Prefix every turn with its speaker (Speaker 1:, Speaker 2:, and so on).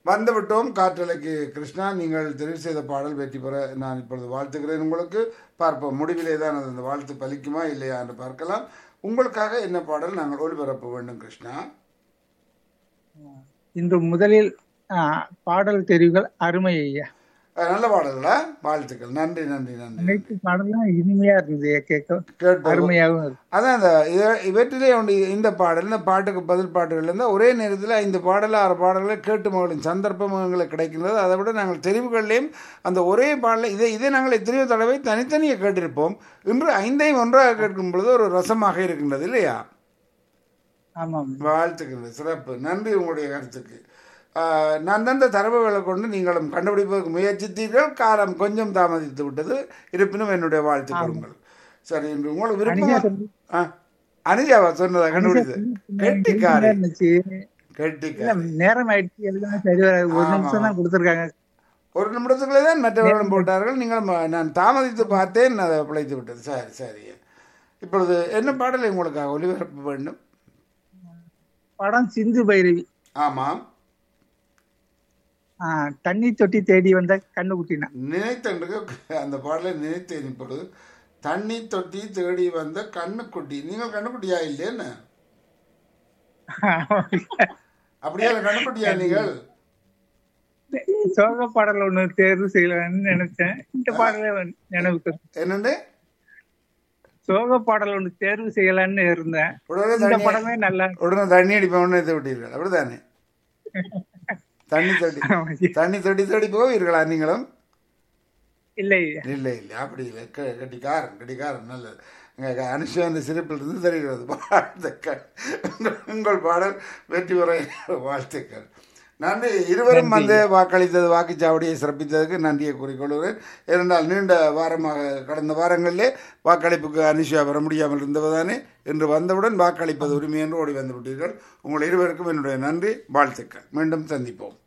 Speaker 1: வந்து விட்டோம் காற்றலைக்கு கிருஷ்ணா நீங்கள் தெரிவு செய்த பாடல் வெற்றி பெற நான் இப்பொழுது வாழ்த்துகிறேன் உங்களுக்கு பார்ப்போம் முடிவிலே தான் அது அந்த வாழ்த்து பலிக்குமா இல்லையா என்று பார்க்கலாம் உங்களுக்காக என்ன பாடல் நாங்கள் ஒளிபரப்ப வேண்டும் கிருஷ்ணா
Speaker 2: இன்று முதலில் ஆ, பாடல் தெரிவுகள் அருமை ஐயா
Speaker 1: அஹ், நல்ல பாடல்களா வாழ்த்துக்கள் நன்றி நன்றி நன்றி
Speaker 2: அனைத்து பாடலும் இனிமையா இருந்தது ஐயா, கேட்க
Speaker 1: கேட்போம்
Speaker 2: அருமையாகவும் இருக்கு
Speaker 1: அதான் இந்த இத- இவற்றிலே ஒன்று இந்த பாடல் இந்த பாட்டுக்கு பதில் பாட்டுகள் இருந்தால் ஒரே நேரத்தில் ஐந்து பாடல் ஆறு பாடல்களை கேட்டு மகளின் சந்தர்ப்பம் எங்களுக்கு கிடைக்கின்றது அதை விட நாங்கள் தெரிவுகள்லேயும் அந்த ஒரே பாடலை இதை இதை நாங்கள் எத்தனையோ தடவை தனித்தனியே கேட்டிருப்போம் இன்று ஐந்தையும் ஒன்றாக கேட்கும் பொழுது ஒரு ரசமாக இருக்கின்றது இல்லையா
Speaker 2: ஆமாம்
Speaker 1: வாழ்த்துக்கள் சிறப்பு நன்றி உங்களுடைய கருத்துக்கு ஆஹ், நான் தந்த தரவுகளை கொண்டு நீங்களும் கண்டுபிடிப்பதற்கு முயற்சித்தீர்கள் காலம் கொஞ்சம் தாமதித்து விட்டது இருப்பினும் என்னுடைய வாழ்த்துக்கள் உங்கள் சரி இன்று உங்களுக்கு விருப்பமா ஆ, அனுஜாவா சொன்னதா கண்டுபிடிச்சது கெட்டிக்காரி
Speaker 2: இருந்துச்சு
Speaker 1: கெட்டிக்காரி
Speaker 2: இல்ல நேரம் ஆயிடுச்சு எல்லாம் சரி வராது ஒரு நிமிஷம் தான் கொடுத்துருக்காங்க
Speaker 1: ஒரு நிமிடத்துக்குள்ளே தான் மற்றவர்களும் போட்டார்கள் நீங்கள் ம- நான் தாமதித்து பார்த்தேன் அதை பிழைத்து விட்டது சரி சரி இப்பொழுது என்ன பாடலை உங்களுக்காக ஒளிபரப்ப வேண்டும்
Speaker 2: படம் சிந்து பைரவி
Speaker 1: ஆமாம்
Speaker 2: ஆ, தண்ணி தொட்டி தேடி வந்த கண்ணுக்குட்டினா
Speaker 1: நினைத்தன்றுக்கு அந்த பாடலை நினைத்தேன் இப்பொழுது தண்ணி தொட்டி தேடி வந்த கண்ணுக்குட்டி நீங்கள் கண்ணுக்குட்டியா இல்லையேன்னு அப்படியே கண்ணுக்குட்டியா நீங்கள்
Speaker 2: சோக பாடல் ஒண்ணு தேர்வு செய்யலாம்னு நினைச்சேன் இந்த பாடலே வந்து நினைவுக்கு
Speaker 1: என்னண்டு
Speaker 2: சோக பாடல் ஒண்ணு தேர்வு செய்யலாம்னு இருந்தேன்
Speaker 1: உடனே
Speaker 2: இந்த
Speaker 1: தண்ணி
Speaker 2: படமே நல்லா
Speaker 1: உடனே தண்ணி அடிப்பவன்னு இதை விட்டீர்கள் அப்படிதானே தண்ணி தொட்டி தண்ணி தொட்டி தேடி போவீர்களா நீங்களும்
Speaker 2: இல்லை
Speaker 1: இல்லை இல்லை அப்படி இல்லை க- கட்டிக்காரன் கட்டிக்காரன் நல்லது எங்க அனுஷா அந்த சிறப்பில் இருந்து தெரிகிறது வாழ்த்துக்கள் உங்கள்- உங்கள் பாடல் வெற்றி பெற வாழ்த்துக்கள் நன்றி இருவரும் வந்து வாக்களித்தது வாக்குச்சாவடியை சிறப்பித்ததுக்கு நன்றியை கூறிக்கொள்கிறேன் ஏனென்றால் நீண்ட வாரமாக கடந்த வாரங்களிலே வாக்களிப்புக்கு அனுஷா வர முடியாமல் இருந்தவதானே இன்று வந்தவுடன் வாக்களிப்பது உரிமை என்று ஓடி வந்து விட்டீர்கள் உங்கள் இருவருக்கும் என்னுடைய நன்றி வாழ்த்துக்கள் மீண்டும் சந்திப்போம்